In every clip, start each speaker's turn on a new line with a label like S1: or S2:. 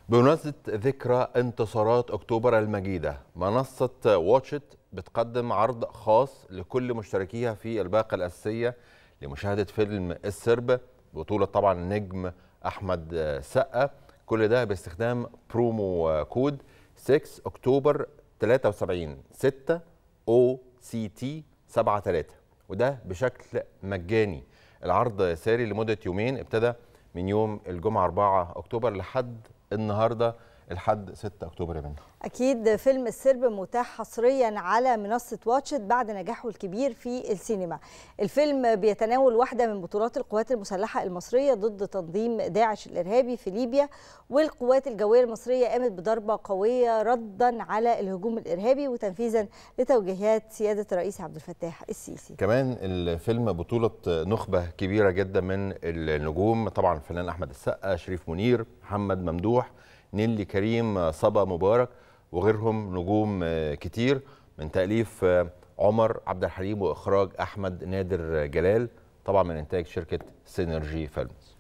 S1: بمناسبة ذكرى انتصارات أكتوبر المجيدة منصة واتشت بتقدم عرض خاص لكل مشتركيها في الباقة الأساسية لمشاهدة فيلم السرب بطولة طبعا النجم أحمد سقا كل ده باستخدام برومو كود 6 أكتوبر 73 6 او سي تي 73 وده بشكل مجاني العرض ساري لمدة يومين ابتدى من يوم الجمعة 4 أكتوبر لحد النهارده لحد 6 اكتوبر يا بنت
S2: اكيد فيلم السرب متاح حصريا على منصه واتشت بعد نجاحه الكبير في السينما الفيلم بيتناول واحده من بطولات القوات المسلحه المصريه ضد تنظيم داعش الارهابي في ليبيا والقوات الجويه المصريه قامت بضربه قويه ردا على الهجوم الارهابي وتنفيذا لتوجيهات سياده الرئيس عبد الفتاح السيسي
S1: كمان الفيلم بطوله نخبه كبيره جدا من النجوم طبعا الفنان احمد السقا شريف منير محمد ممدوح نيلي كريم صبا مبارك وغيرهم نجوم كتير من تأليف عمر عبد الحليم وإخراج أحمد نادر جلال طبعا من إنتاج شركة سينرجي فيلمز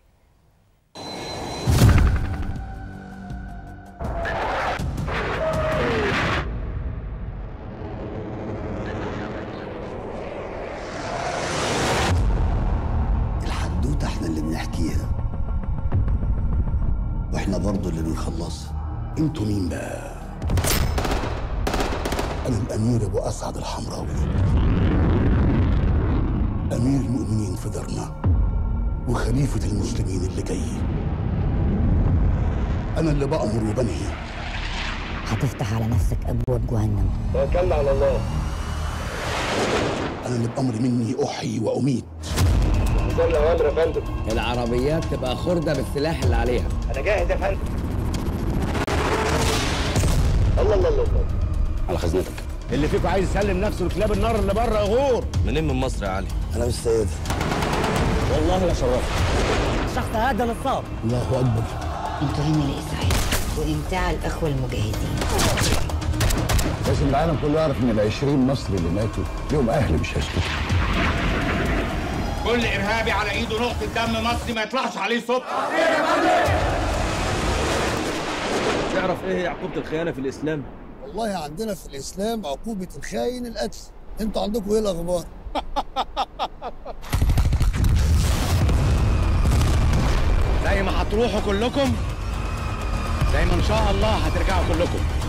S3: الحدوتة احنا اللي بنحكيها واحنا برضه اللي بنخلصها انتوا مين بقى انا الامير ابو اسعد الحمراوي امير المؤمنين في دارنا وخليفه المسلمين اللي جاي انا اللي بامر وبنهي
S4: هتفتح على نفسك ابواب جهنم
S5: توكلنا على الله
S3: انا اللي بامر مني احيي واميت
S5: وصلنا اوامر يا فندم
S6: العربيات تبقى خردة بالسلاح اللي عليها
S5: انا جاهز يا فندم الله الله الله الله
S3: على خزنتك
S6: اللي فيكم عايز يسلم نفسه لكلاب النار اللي بره غور
S7: منين من مصر يا علي؟
S3: انا مش سيد
S6: والله لا شرف
S4: الشخص هذا نصاب
S3: الله اكبر
S4: انتوا هنا لاسعاف وامتاع الاخوه المجاهدين
S3: لازم العالم كله يعرف ان ال 20 مصري اللي ماتوا ليهم اهل مش هيسكتوا
S8: كل ارهابي على ايده نقطه دم مصري ما يطلعش عليه صوت
S7: تعرف ايه هي عقوبة الخيانة في الإسلام؟
S9: والله عندنا في الاسلام عقوبه الخاين القتل انتوا عندكم ايه الاخبار
S6: زي ما هتروحوا كلكم زي ما ان شاء الله هترجعوا كلكم